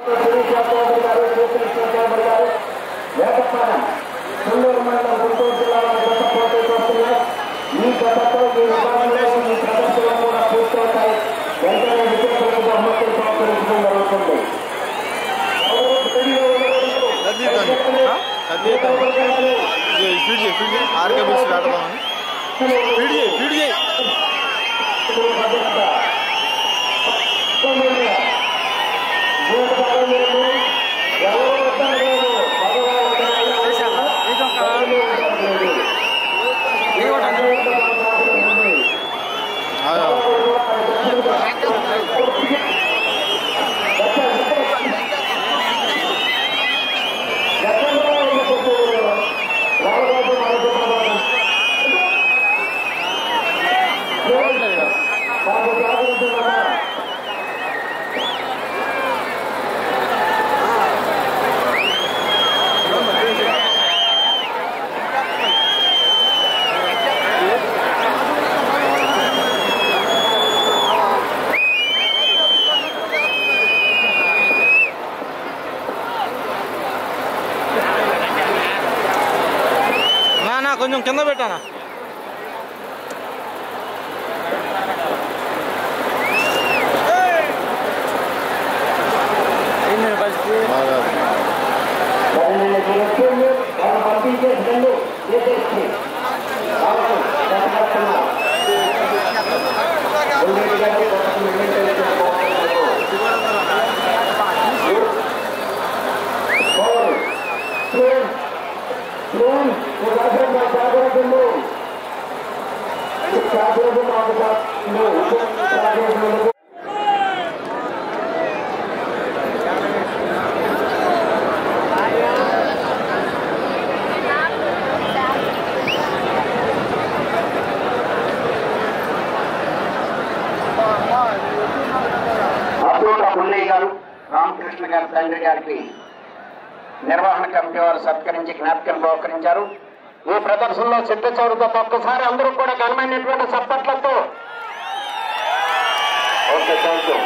శ్రీశాస్త్రి గారు శ్రీకృష్ణ గారు వేటపాలెం తుళ్ళూరు మండలం గుంటూరు జిల్లాలో గత పోటీ చేస్తున్నారు ఈ గతతో ఈ విభాగంలో ఈ ప్రదర్శనలు కూడా పూర్తవుతాయి వెంటనే విజయపల్లి బహుమతులు సమర్పించడం జరుగుతుంది ఫీడ్ చేయి ఫీడ్ చేయి ఆర్కే బిల్స్ పెడదామని ఫీడ్ చేయి ఫీడ్ చేయి అదే. నా నా కొంచెం కింద పెట్టానా బాగా జాగ్రత్త అబ్దుల్లా పుల్లయ్య గారు రామకృష్ణ గారి తండ్రి గారికి నిర్వహణ కమిటీ వారు సత్కరించి జ్ఞాపకం బహుకరించారు ఈ ప్రదర్శనలో చిట్ట చౌరుతో ఒక్కసారి అందరూ కూడా ఘనమైనటువంటి సప్పట్లతో okay thank you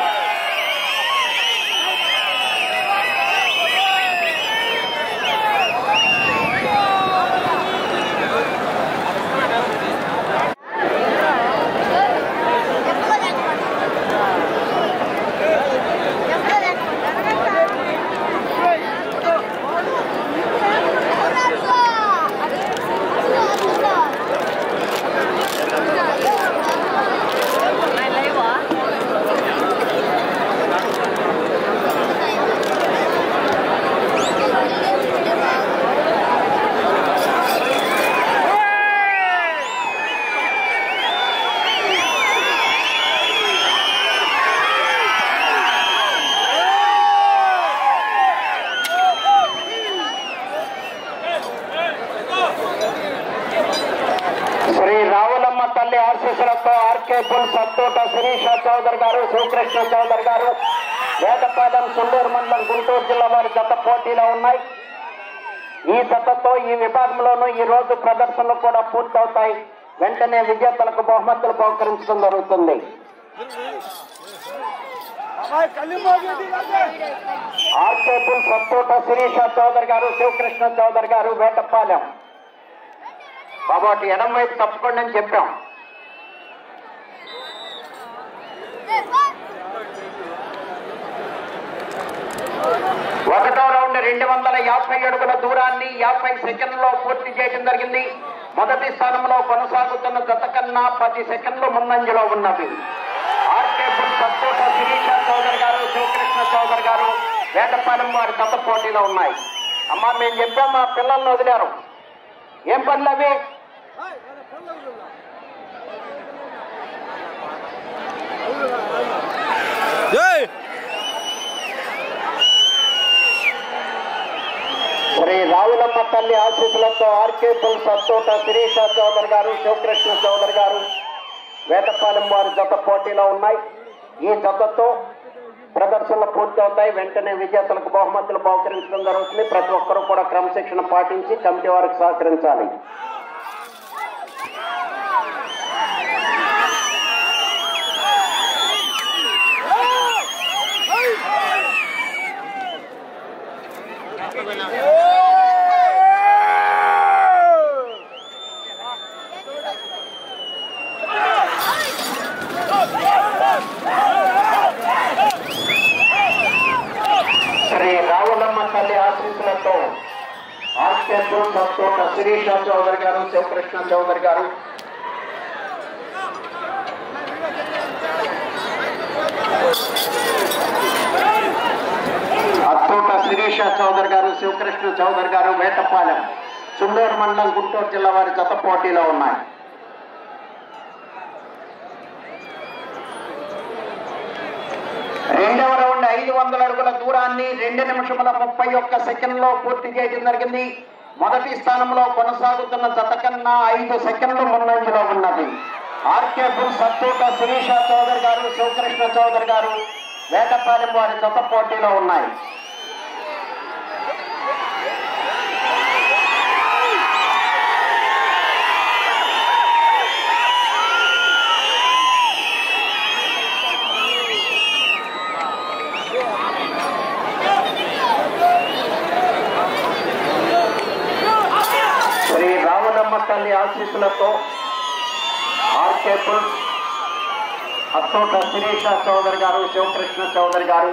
Shri Ravulamma తల్లి ఆశీస్సులతో ఆర్కే పుల్ సత్తోట శిరీష చౌదరి గారు శివకృష్ణ చౌదరి గారు వేటపాలెం సుండూరు మండలం గుంటూరు జిల్లా వారి గత పోటీలో ఉన్నాయి ఈ జతతో ఈ విభాగంలోనూ ఈ రోజు ప్రదర్శనలు కూడా పూర్తవుతాయి వెంటనే విజేతలకు బహుమతులు బహుకరించడం జరుగుతుంది ఆర్కే పుల్ సత్తోట శిరీష చౌదరి గారు శివకృష్ణ చౌదరి గారు వేటపాలెం బాబు అటు ఎడం వైపు తప్పుకోండి అని చెప్పాం ఒకటో రౌండ్ రెండు వందల యాభై అడుగుల దూరాన్ని యాభై సెకండ్లో పూర్తి చేయడం జరిగింది మొదటి స్థానంలో కొనసాగుతున్న జత కన్నా పది సెకండ్లు ముందంజలో ఉన్నవి ఆర్కే బుల్ సత్తోట శిరీష చౌదరి గారు శివకృష్ణ చౌదరి గారు వేటపాలెం వారి గత పోటీలో ఉన్నాయి అమ్మా మేము చెప్పాం మా పిల్లల్ని వదిలారు ఏం పనులు అవి జై శ్రీ రావులమ్మ తల్లి ఆశీస్సులతో ఆర్కే పుల్ సత్తోట శిరీష చౌదరి గారు శివకృష్ణ చౌదరి గారు వేటపాలెం వారి జత పోటీలో ఉన్నాయి ఈ జతతో ప్రదర్శనలు పూర్తవుతాయి వెంటనే విజేతలకు బహుమతులు బహుకరించడం జరుగుతుంది ప్రతి ఒక్కరూ కూడా క్రమశిక్షణ పాటించి కమిటీ వారికి సహకరించాలి ఆర్కేపూర్ సత్తోట శిరీష చౌదరి గారు శివకృష్ణ చౌదరి గారు అత్తోట శిరీష చౌదరి గారు శివకృష్ణ చౌదరి గారు వేటపాలెం చుండూరు మండలం గుంటూరు జిల్లా వారి జత పోటీలో ఉన్నాయి రెండవ రౌండ్ ఐదు వందల అడుగుల దూరాన్ని రెండు నిమిషముల ముప్పై ఒక్క సెకండ్ లో పూర్తి చేయడం జరిగింది మొదటి స్థానంలో కొనసాగుతున్న జత కన్నా ఐదు సెకండ్లు ముందంజలో ఉన్నది ఆర్కే బుల్ సత్తూట శిరీష చౌదరి గారు శివకృష్ణ చౌదరి గారు వేటపాలెం వారి జత పోటీలో ఉన్నాయి శ్రీ రామనమ్మ తల్లి ఆశీస్సులతో ఆర్కే బుల్ అత్తోట శిరీష చౌదరి గారు శివకృష్ణ చౌదరి గారు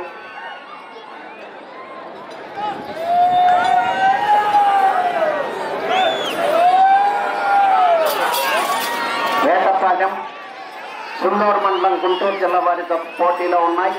వేటపాలెం సున్నూరు మండలం గుంటూరు జిల్లా వారితో పోటీలో ఉన్నాయి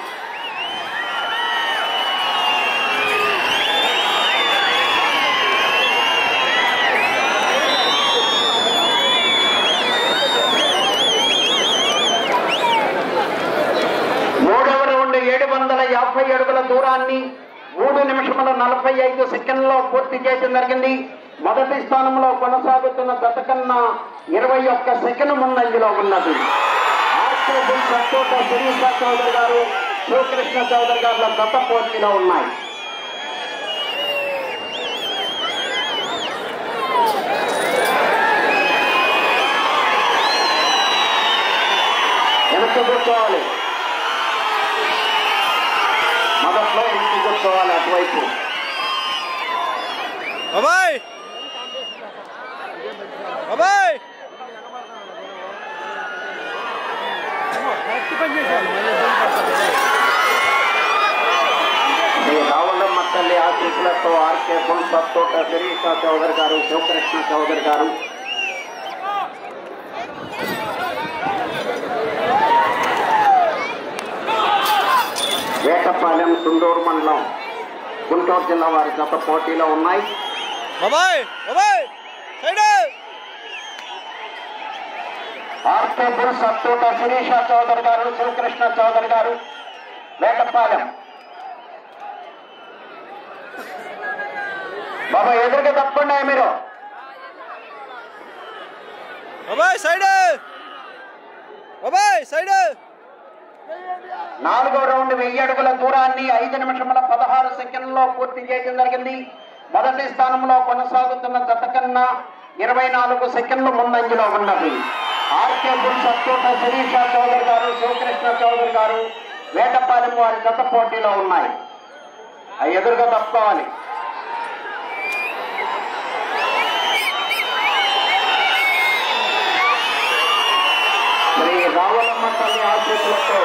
మూడవ రౌండ్ ఏడు వందల యాభై అడుగుల దూరాన్ని మూడు నిమిషముల నలభై ఐదు సెకండ్లో పూర్తి చేయడం జరిగింది మొదటి స్థానంలో కొనసాగుతున్న గత కన్నా ఇరవై ఒక్క సెకండ్ ముందంజలో ఉన్నది ఆర్కే బుల్ సత్తోట శిరీష చౌదరి గారు శివకృష్ణ చౌదరి గారుల గత పోటీలో ఉన్నాయి వెనక్కి కూర్చోవాలి మొదట్లో వెనక్కి కూర్చోవాలి అటువైపు బాబాయ్ బాబాయ్ శ్రీ రావులమ్మ తల్లి ఆశీస్సులతో ఆర్కే బుల్ సత్తోట శిరీష చౌదరి గారు శివకృష్ణ చౌదరి గారు వేటపాలెం సుందూరు మండలం గుంటూరు జిల్లా వారి గత పోటీలో ఉన్నాయి బాబాయ్ బాబాయ్ side RK bull Sattota Sirisha Chowdary garu Sivakrishna Chowdary garu Vetapalem బాబా ఎదురుగా తప్పకుండా మీరు బాబాయ్ సైడ్ బాబాయ్ సైడ్ నాలుగో రౌండ్ వెయ్యి అడుగుల దూరాన్ని ఐదు నిమిషముల పదహారు సెకండ్లో పూర్తి చేయడం జరిగింది మొదటి స్థానంలో కొనసాగుతున్న జత కన్నా ఇరవై నాలుగు సెకండ్లు ముందంజలో ఉన్నది ఆర్కే బుల్ సత్తోట శిరీష చౌదరి గారు శివకృష్ణ చౌదరి గారు వేటపాలెం వారి జత పోటీలో ఉన్నాయి అవి ఎదురుగా తప్పుకోవాలి శ్రీ రావులమ్మ తల్లి ఆశీస్సులతో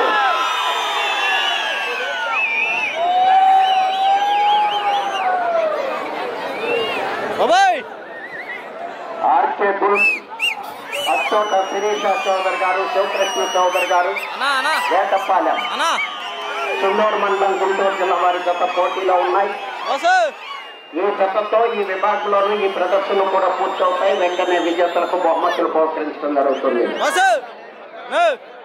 బాబాయ్ ఆర్కే బుల్ అచ్చోట శిరీష చౌదరి గారు శివకృష్ణ చౌదరి గారు అన్నా అన్నా వేటపాలెం అన్నా చుండూరు మండలం గుంటూరు జిల్లా వారి జత పోటీలో ఉన్నాయి బాసు ఈ జతతో ఈ విభాగంలోనూ ఈ ప్రదర్శనలు కూడా పూర్తవుతాయి వెంటనే విజేతలకు బహుమతులు బహుకరించడం జరుగుతుంది బాసు నో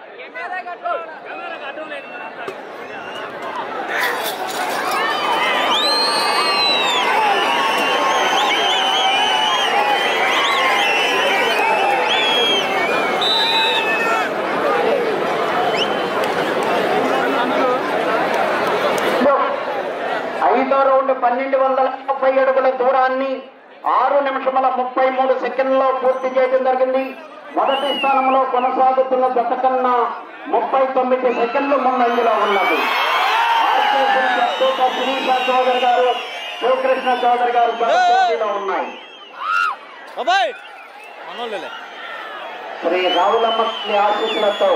ఐదో రౌండ్ పన్నెండు వందల ముప్పై అడుగుల దూరాన్ని ఆరు నిమిషముల ముప్పై మూడు సెకండ్లో పూర్తి చేయడం జరిగింది మొదటి స్థానంలో కొనసాగుతున్న జత కన్నా ముప్పై తొమ్మిది సెకండ్లు ముందంజలో ఉన్నది ఆర్కే బుల్ సత్తోట శిరీష చౌదరి గారు శివకృష్ణ చౌదరి గారు జత పోటీలో ఉన్నాయి బాబాయ్ మనోళ్ళే శ్రీ రావులమ్మ తల్లి ఆశీస్సులతో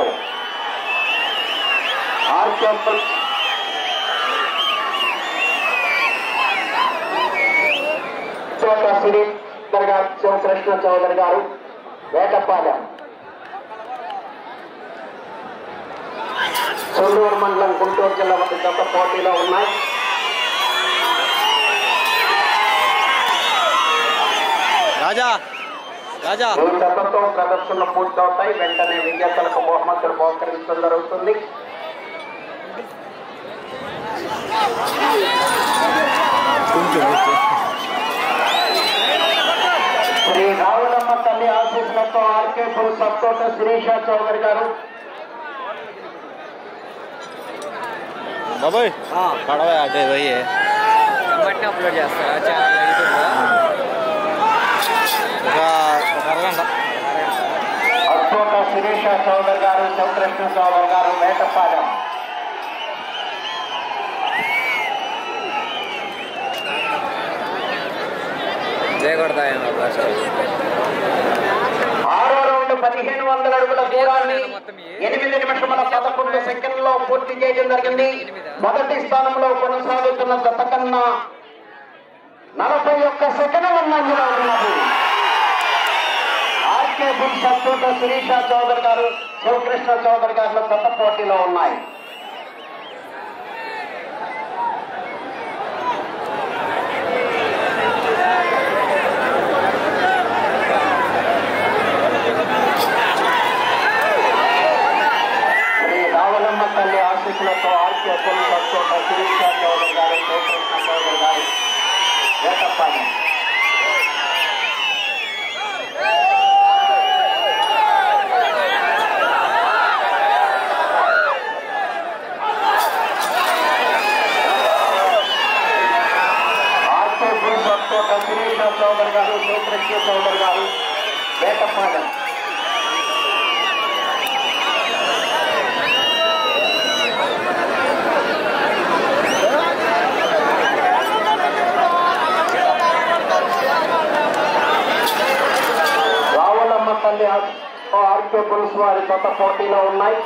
ఆర్కే బుల్ తోట శ్రీ గారు శివకృష్ణ చౌదరి గారు వేటపాలెం సొల్లూరు మండలం గుంటూరు జిల్లా వద్ద గత పోటీలో ఉన్నాయి రాజా రాజా ఈ దెబ్బతో ప్రదర్శనలు పూర్తవుతాయి వెంటనే విజేతలకు బహుమతులు బహుకరించడం జరుగుతుంది కొంచెం కొంచెం. శ్రీ రావులమ్మ తల్లి ఆశీస్సులతో ఆర్కే పుల్ సత్తోట శిరీష చౌదరి గారు బాబాయ్ పడవ అటే పోయి బట్టి అప్లోడ్ చేస్తారా ఛానల్ యూట్యూబ్లో ఒక ఒక అరగంట అత్తోట శిరీష చౌదరి గారు శివకృష్ణ చౌదరి గారు వేటపాలెం చేయకూడదాయన ఫస్ట్ ఆరో రౌండ్ పదిహేను వందల అడుగుల దూరాన్ని ఎనిమిది నిమిషముల పదకొండు సెకండ్లో పూర్తి చేయడం జరిగింది మొదటి స్థానంలో కొనసాగుతున్న గత కన్నా నలభై ఒక్క సెకండ్ల ముందంజలో ఉన్నది ఆర్కే బుల్ సత్తోట శిరీష చౌదరి గారు శివకృష్ణ చౌదరి గారు గత పోటీలో ఉన్నాయి శ్రీ రావులమ్మ తల్లి ఆశీస్సులతో RK bull Sattota Sirisha Chowdary garu Sivakrishna Chowdary garu Vetapalem RK bull Sattota Sirisha Chowdary garu Sivakrishna Chowdary garu Vetapalem Ravulamma తల్లి ఆర్కే పులుసు వారి కొత్త పోటీలో ఉన్నాయి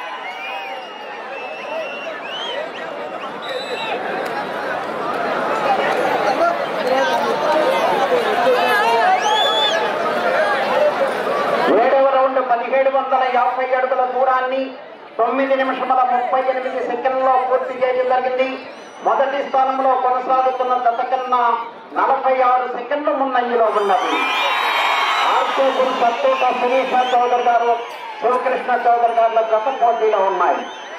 ఏడవ రౌండ్ పదిహేడు వందల యాభై అడుగుల దూరాన్ని తొమ్మిది నిమిషముల ముప్పై ఎనిమిది సెకండ్లో పూర్తి చేయడం జరిగింది మొదటి స్థానంలో కొనసాగుతున్న గత కన్నా నలభై ఆరు సెకండ్ల ముందంజలో ఉన్నది ఆర్కేపుల్ సత్తోట శిరీష చౌదరి గారు శివకృష్ణ చౌదరి గారుల గత పోటీలో ఉన్నాయి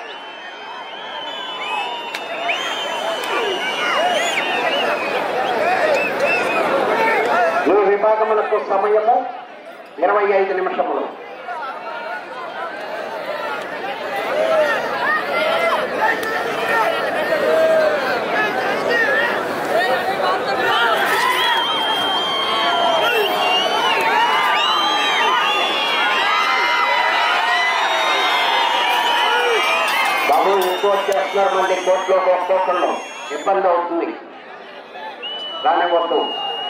ఈ విభాగములకు సమయము ఇరవై ఐదు నిమిషములు బాబు ఇంకోటి చేస్తున్నారు మళ్ళీ కోర్టులో ఒక్కొక్కళ్ళు ఇబ్బంది అవుతుంది రానివ్వద్దు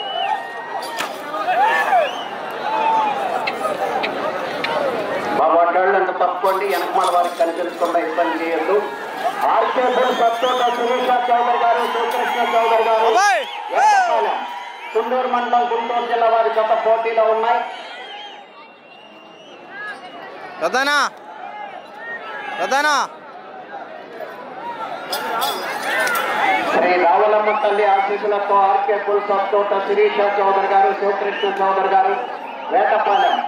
బాబు అడ్డాళ్ళు అంత తప్పుకోండి వెనకమాల వారికి కనిపించకుండా ఇబ్బంది చేయొద్దు ఆర్కేపుల్ సత్తోట సురేష చౌదరి గారు శివకృష్ణ చౌదరి గారు బాబాయ్ వేటపాలెం, తుండూరు మండలం గుంటూరు జిల్లా వారి గత పోటీలో ఉన్నాయి రదానా రదానా శ్రీ రావులమ్మ తల్లి ఆశీస్సులతో ఆర్కే పుల్ సత్తోట శిరీష చౌదరి గారు శివకృష్ణ చౌదరి గారు వేటపాలెం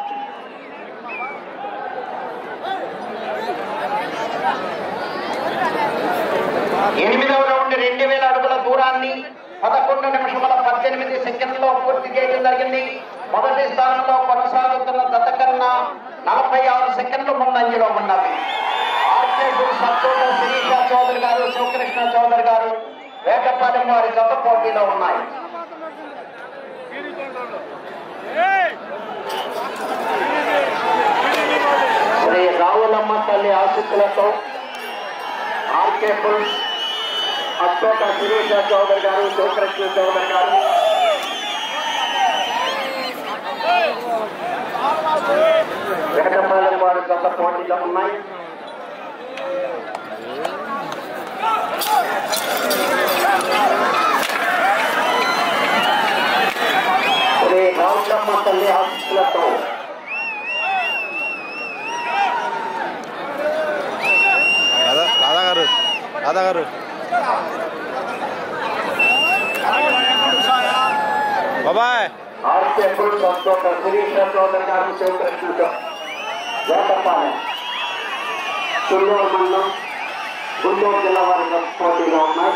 ఎనిమిదవ రౌండ్ రెండు వేల అడుగుల దూరాన్ని పదకొండు నిమిషముల పద్దెనిమిది సెకండ్లో పూర్తి చేయడం జరిగింది మొదటి స్థానంలో కొనసాగుతున్న గత కన్నా నలభై ఆరు సెకండ్లు ముందంజలో ఉన్నవి ఆర్కే గురు సత్తోట శిరీష చౌదరి గారు శివకృష్ణ చౌదరి గారు వేటపాలెం వారి గత పోటీలో ఉన్నాయి శ్రీ రావులమ్మ తల్లి ఆశీస్సులతో ఆర్కే పుల్స్ అత్తోట శిరీష చౌదరి గారు శివకృష్ణ చౌదరి గారు వేటపాలెం వారి గత పోటీలో ఉన్నాయి తల్లి ఆశీస్సులతో రాధా రాధా గారు రాధా గారు బాబాయ్ ఆర్కే ఫుల్ సంతోష శిరీష చౌదరి గారు శివకృష్ణ వేటపాలెం తుల్లూరు మండలం గుంటూరు జిల్లా వారి పోటీలో ఉన్నాయి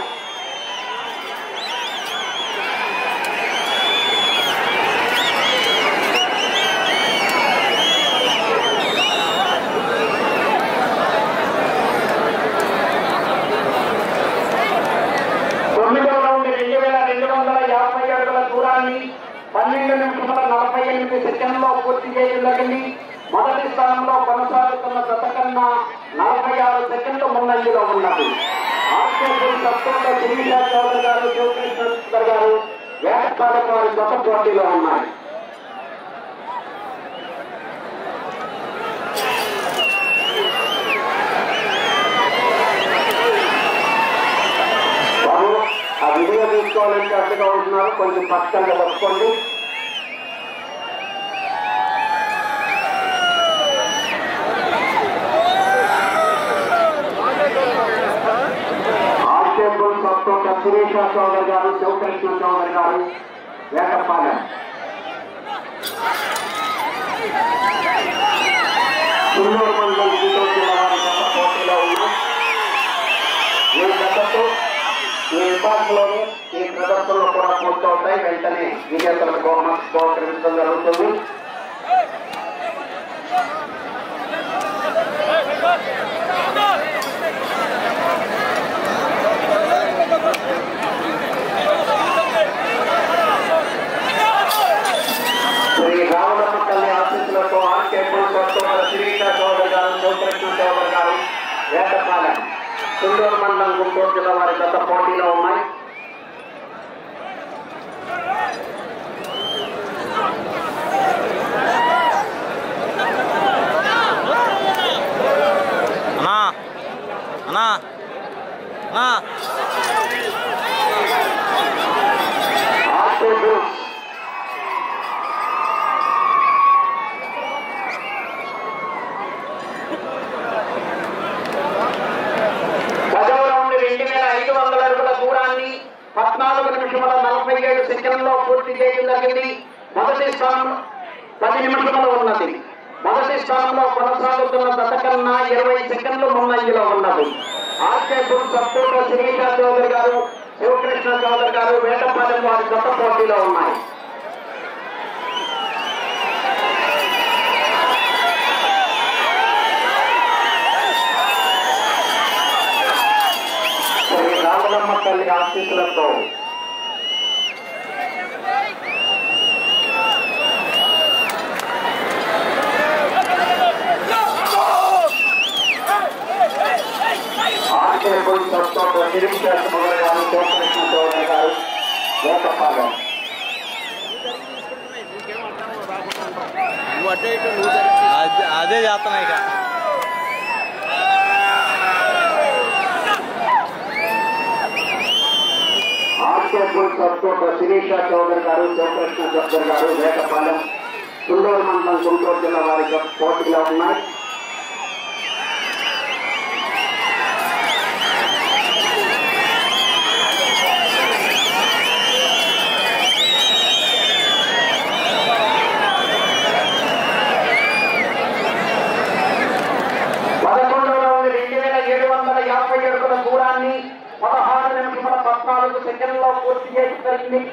తొమ్మిదవ రౌండ్ రెండు వేల రెండు వందల యాభై అడుగుల దూరాన్ని పన్నెండు నిమిషముల నలభై ఎనిమిది సెకండ్లో పూర్తి చేయడం జరిగింది మొదటి స్థానంలో కొనసాగుతున్న జత కన్నా నలభై ఆరు సెకండ్లు ముందంజలో ఉన్నది ఆర్కేపూర్ సత్తంలో శిరీష చౌదరి గారు శివకృష్ణ గారు వేటపాలెం వారి జత పోటీలో ఉన్నాయి బాబు ఆ వీడియో తీసుకోవాలంటే అడ్డుగా ఉంటున్నారు కొంచెం పక్కన పట్టుకోండి ఆర్కేపుల్ సొంత సురేష చౌదరి గారు శివకృష్ణ చౌదరి గారు వేటపాలెం తుల్లూరు మండలం గుంటూరు జిల్లా వారి గత పోటీలో ఉన్నాయి ఈ దశతో ఈ విభాగంలోనే ఈ ప్రదర్శనలు కూడా పూర్తవుతాయి వెంటనే విజేతలకు బహుమతి బహుకరించడం జరుగుతుంది శ్రీ రామరమ్మ తల్లి ఆశీస్సులతో ఆర్కే పురుషోత్తమ శ్రీకృష్ణ చౌదరి గారు శివకృష్ణ చౌదరి గారు వేటపాలెం తుండూరు మండలం గుంటూరు జిల్లా వారి గత పోటీలో ఉన్నాయి అన్నా అన్నా అన్నా ఆర్కే పురుష్ పదవ రౌండ్ రెండు వేల ఐదు వందల అడుగుల దూరాన్ని పద్నాలుగు నిమిషముల నలభై ఏడు సెకండ్లో పూర్తి చేయడం జరిగింది మొదటి స్థానం పది నిమిషములు ఉన్నది మొదటి స్థానంలో కొనసాగుతున్న దశ కన్నా ఇరవై సెకండ్లు ముందంజలో ఉన్నది ఆర్కే గురు సత్తూరు శిరీష చౌదరి గారు శివకృష్ణ చౌదరి గారు వేటపాలెం వారి గత పోటీలో ఉన్నాయి శ్రీ రామలమ్మ తల్లి ఆశీస్సులతో ఆర్కేపుల్ సత్తోట శిరీష చౌదరి గారు శివకృష్ణ చౌదరి గారు వేటపాలెం అదే అదే చేస్తున్నా ఇక ఆర్కేపుల్ సత్తోట శిరీష చౌదరి గారు శివకృష్ణ చౌదరి గారు వేటపాలెం తుండూరు మండలం గుంటూరు జిల్లా వారి పోటీలో ఉన్నాయి పదకొండవ రౌండ్ రెండు వేల ఏడు వందల యాభై అడుగుల దూరాన్ని పదహారు నిమిషముల పద్నాలుగు సెకండ్లో పూర్తి చేసి జరిగింది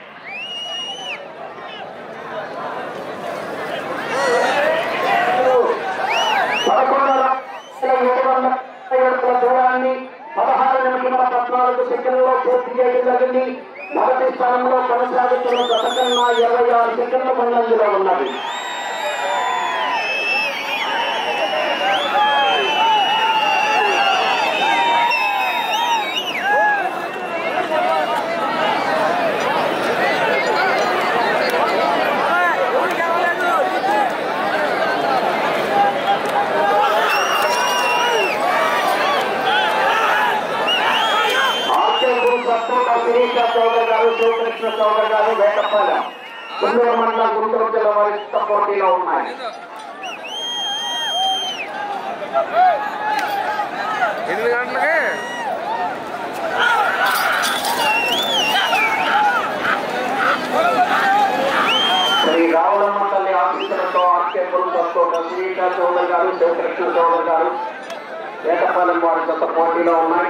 పదకొండవ రౌండ్ ఏడు వందల యాభై అడుగుల దూరాన్ని పదహారు నిమిషముల పద్నాలుగు సెకండ్లో పూర్తి చేయడం జరిగింది మొదటి స్థానంలో కొనసాగుతున్న గత కన్నా ఇరవై ఆరు సెకండ్ల ముందంజలో ఉన్నది ఆర్కే గురు సత్తోట శిరీష చౌదరి గారు శివకృష్ణ చౌదరి గారు వేటపాలెం గుంటూరు మండలం గుంటూరు జిల్లా వారి పోటీలో ఉన్నాయి ఎనిమిది గంటలకి శ్రీ రావులమ్మ తల్లి ఆశీస్సులతో ఆర్కే పురుషులతో శ్రీకా చౌదరి గారు శివకృష్ణ చౌదరి గారు ఏటపాలెం వారి జత పోటీలో ఉన్నాయి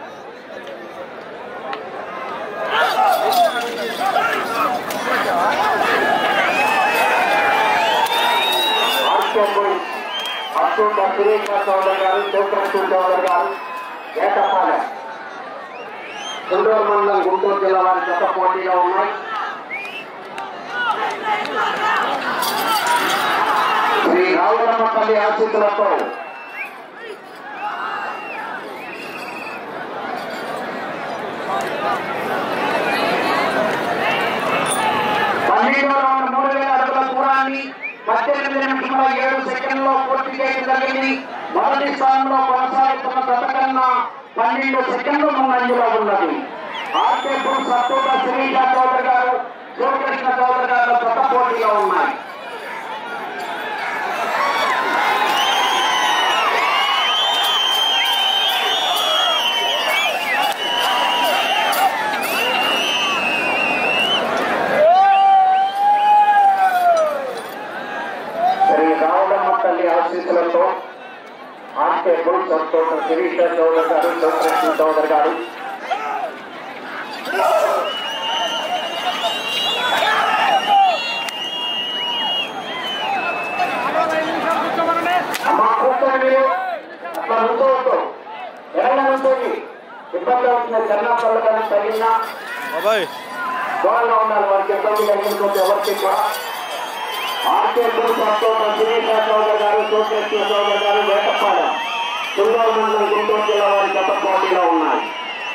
ఆర్కే పురుష్ అశోక శ్రీకా చౌదరి గారు శివకృష్ణ చౌదరి గారు ఏటపాలెం గుంటూరు మండలం గుంటూరు జిల్లా వారి జత పోటీలో ఉన్నాయి శ్రీ రావులమ్మ తల్లి ఆశీస్సులతో పన్నెండు రౌండ్ మూడు వేల అడుగుల దూరాన్ని పద్దెనిమిది నిమిషముల ఏడు సెకండ్లో పూర్తి చేయడం జరిగింది మొదటి స్థానంలో కొనసాగుతున్న గత కన్నా పన్నెండు సెకండ్లు ముందంజలో ఉన్నది ఆర్కేపూర్ సత్తూట శ్రీజ చౌదరి గారు శివకృష్ణ చౌదరి గారు గత పోటీలో ఉన్నాయి శ్రీ రావులమ్మ తల్లి ఆశీస్సులతో ఆర్కేపూర్ సత్తూట శిరీష చౌదరి గారు శివకృష్ణ చౌదరి గారు అమ్మా కూర్చోండి మీరు అట్లా నుంచోవద్దు ఎక్కడ నుంచోండి ఇబ్బంది అవుతుంది కర్ణాటకలో కానీ తగిలినా బాబాయ్ దూరంగా ఉండాలి వారికి ఇబ్బంది కలిగించుకుంటే ఎవరికి కూడా ఆర్కే సంతోష సునీత చౌదరి గారు సూర్యకృష్ణ చౌదరి గారు వేటపాలెం తుంగూరు మండలం గుంటూరు జిల్లా వారి గత పోటీలో ఉన్నాయి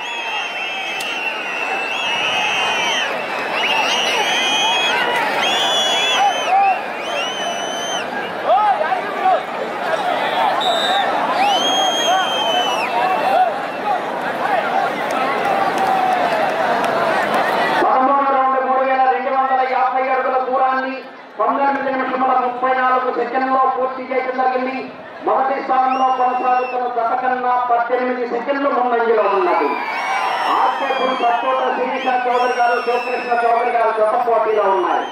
పదమూడు రౌండ్ మూడు వేల రెండు వందల యాభై అడుగుల దూరాన్ని పంతొమ్మిది నిమిషముల ముప్పై నాలుగు సెకండ్లో పూర్తి చేయడం జరిగింది మొదటి స్థానంలో కొనసాగుతున్న గత కన్నా పద్దెనిమిది సెకండ్లు ముందంజలో ఉన్నది ఆర్కేపుల్ సత్తోట శిరీష చౌదరి గారు శివకృష్ణ చౌదరి గారు గత పోటీలో ఉన్నాయి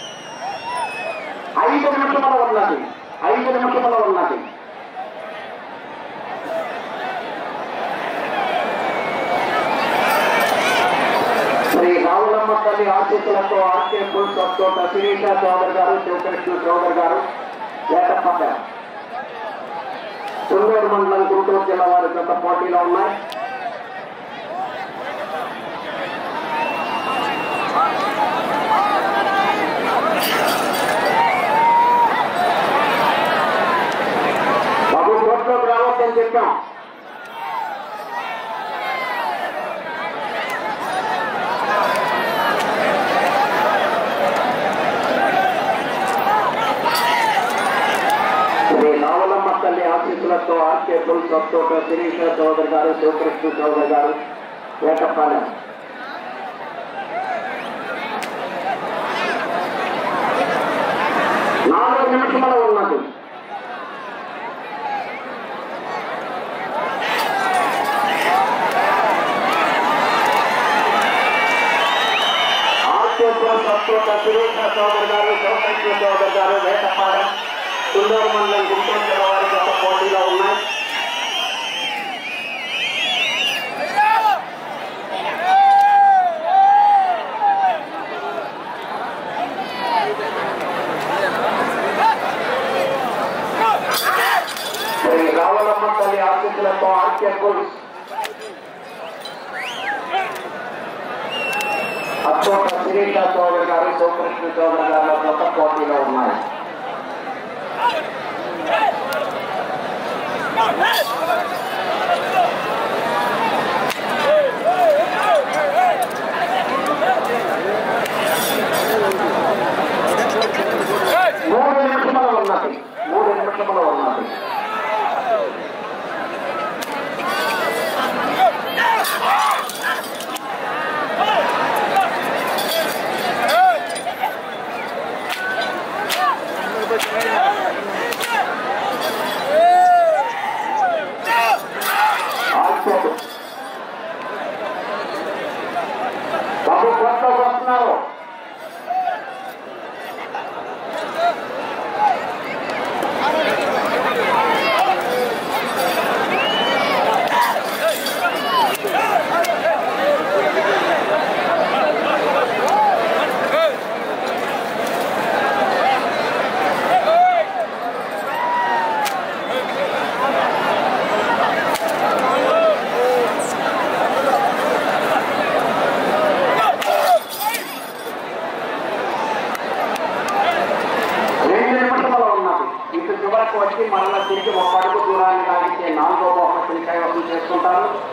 ఐదు నిమిషముల ఉన్నది ఐదు నిమిషముల ఉన్నది శ్రీ రావులమ్మ తల్లి ఆశీస్సులతో ఆర్కే పుల్ సత్తోట శిరీష చౌదరి గారు శివకృష్ణ చౌదరి గారు ఏటప్పట తుంగూరు మండలం గుంటూరు జిల్లా వారి గత పోటీలో ఉన్నాయి బాబు కోర్టులోకి రావద్దని చెప్పాం శ్రీ రావులమ్మ తల్లి ఆశీస్సులతో ఆర్కే పుల్ సత్తోట శిరీష చౌదరి గారు శివకృష్ణ చౌదరి గారు ఏకపాలెం నాలుగు నిమిషముల ఉన్నది ఆర్కే పుల్ సత్తోట శిరీష చౌదరి గారు శివకృష్ణ చౌదరి గారు వేటపాలెం తుండూరు మండలం గుంటూరు జిల్లా వారి గత పోటీలో ఉన్నాయి శ్రీ రావులమ్మ తల్లి ఆశీస్సులతో ఆర్కే పుల్స్ అచ్చోట శిరీష చౌదరి గారు శివకృష్ణ చౌదరి గారు గత పోటీలో ఉన్నాయి మూడు నిమిషముల ఉన్నది మూడు నిమిషముల ఉన్నది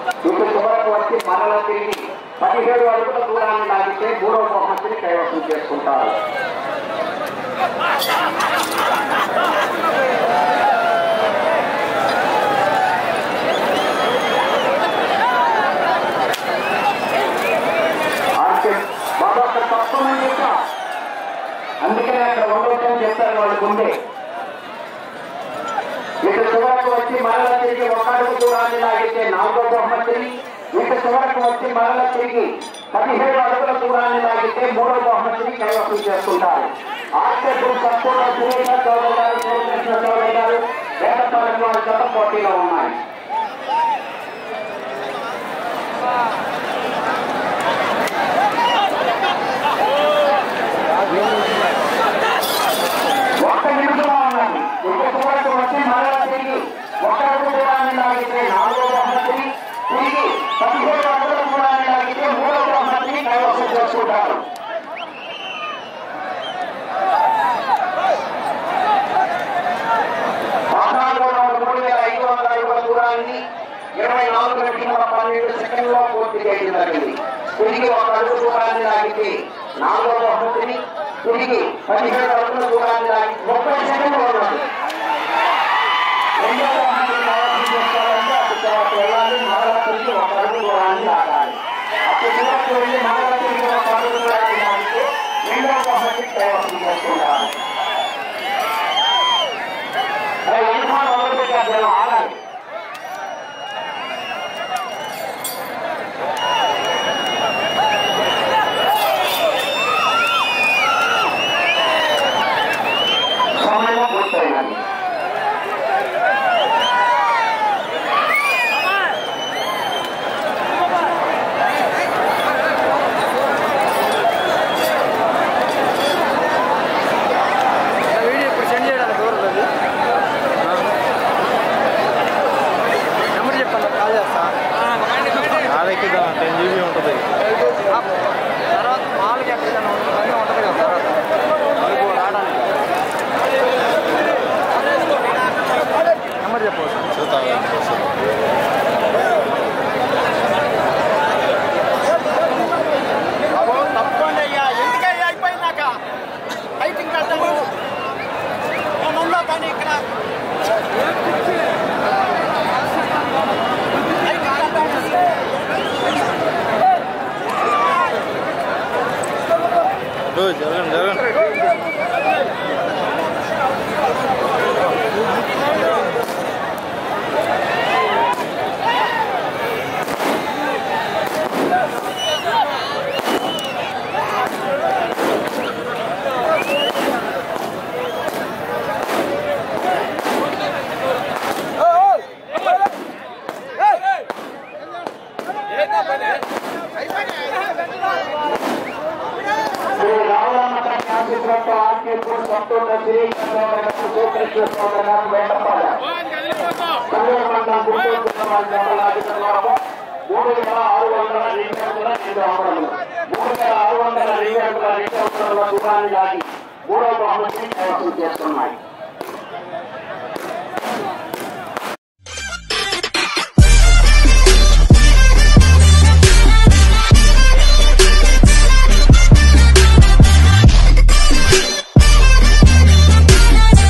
ఇటు చివరకు వచ్చి మరల తిరిగి పదిహేడు అడుగుల దూరాన్ని లాగితే మూడో బహుమతిని కైవసం చేసుకుంటారు ఆర్కే బాబా అక్కడ తప్పమని చెప్పా అందుకనే అక్కడ ఉండవచ్చని చెప్తారు వాళ్ళ ముందే ఇటు చివరకు వచ్చి మరల తిరిగి ఒక అడుగు దూరాన్ని లాగితే నాలుగో బహుమతిని ఇటు చివరకు వచ్చి మరల తిరిగి పదిహేడు అడుగుల దూరాన్ని లాగితే మూడో బహుమతిని కైవసం చేసుకుంటారు ఆర్కే గ్రూప్ సంపూర్ణ సురేష చౌదరి గారు శివకృష్ణ చౌదరి గారు వేటపాలెం వారి జత పోటీలో ఉన్నాయి ఒక్క నిమిషంలో ఉన్నది ఒక చివరకు వచ్చి మరలా తిరిగి ఒక అడుగు దూరాన్ని లాగితే నాలుగో బహుమతిని తిరిగి పదిహేడు అడుగుల దూరాన్ని లాగితే మూడో బహుమతిని కైవసం చేసుకుంటారు పద్నాలుగు వందల మూడు వేల ఐదు వందల అడుగుల దూరాన్ని ఇరవై నాలుగు నిమిషముల పన్నెండు సెకండ్లో పూర్తి చేయడం జరిగింది తిరిగి ఒక అడుగు దూరాన్ని లాగితే నాలుగో బహుమతిని తిరిగి పదిహేడు అడుగుల దూరాన్ని లాగి ముప్పై సెకండ్లు ఉన్నది రెండో బహుమతిని కైవసం చేసుకోవాలంటే అటు చివరకు వెళ్ళాలి మరలా తిరిగి ఒక అడుగు దూరాన్ని లాగాలి అటు చివరకు వెళ్ళి మరలా తిరిగి ఒక అడుగు దూరాన్ని లాగితే రెండో బహుమతిని కైవసం చేసుకుంటారు అరే యూనిఫామ్ మొదలు పెట్టారు జనం ఆగాలి సమయం పూర్తయినది వీడియో ఇప్పుడు సెండ్ చేయడానికి ఎవరు అది నెంబర్ చెప్పండి కాల్ చేస్తా ఆడెక్కిదా టెన్ జీబీ ఉంటుంది తర్వాత మామూలుగా ఎక్కడికైనా ఉంటుంది ఉంటుంది కదా తర్వాత మీకు రావడానికి నెంబర్ చెప్పవచ్చు చూద్దాం తప్పండి అయ్యా ఎందుకయ్యా అయిపోయిందాక ఫైటింగ్ కట్టము ఉందా కానీ ఇక్కడ జరగండి జరగండి శ్రీ రామరామ గారి ఆశీస్సులతో ఆర్కేపూర్ సంతోష శ్రీకృష్ణ చౌదరి గారు శివకృష్ణ చౌదరి గారు వేటపాలెం కల్లూరు మండలం గుంటూరు జిల్లా వారి జనరల్ మూడు వేల ఆరు వందల రెండు వందల రెండు ఆవరణలు మూడు వేల ఆరు వందల రెండు వందల రెండు వందల దూరాన్ని దాటి మూడవ బహుమతిని కైవసం చేస్తున్నాయి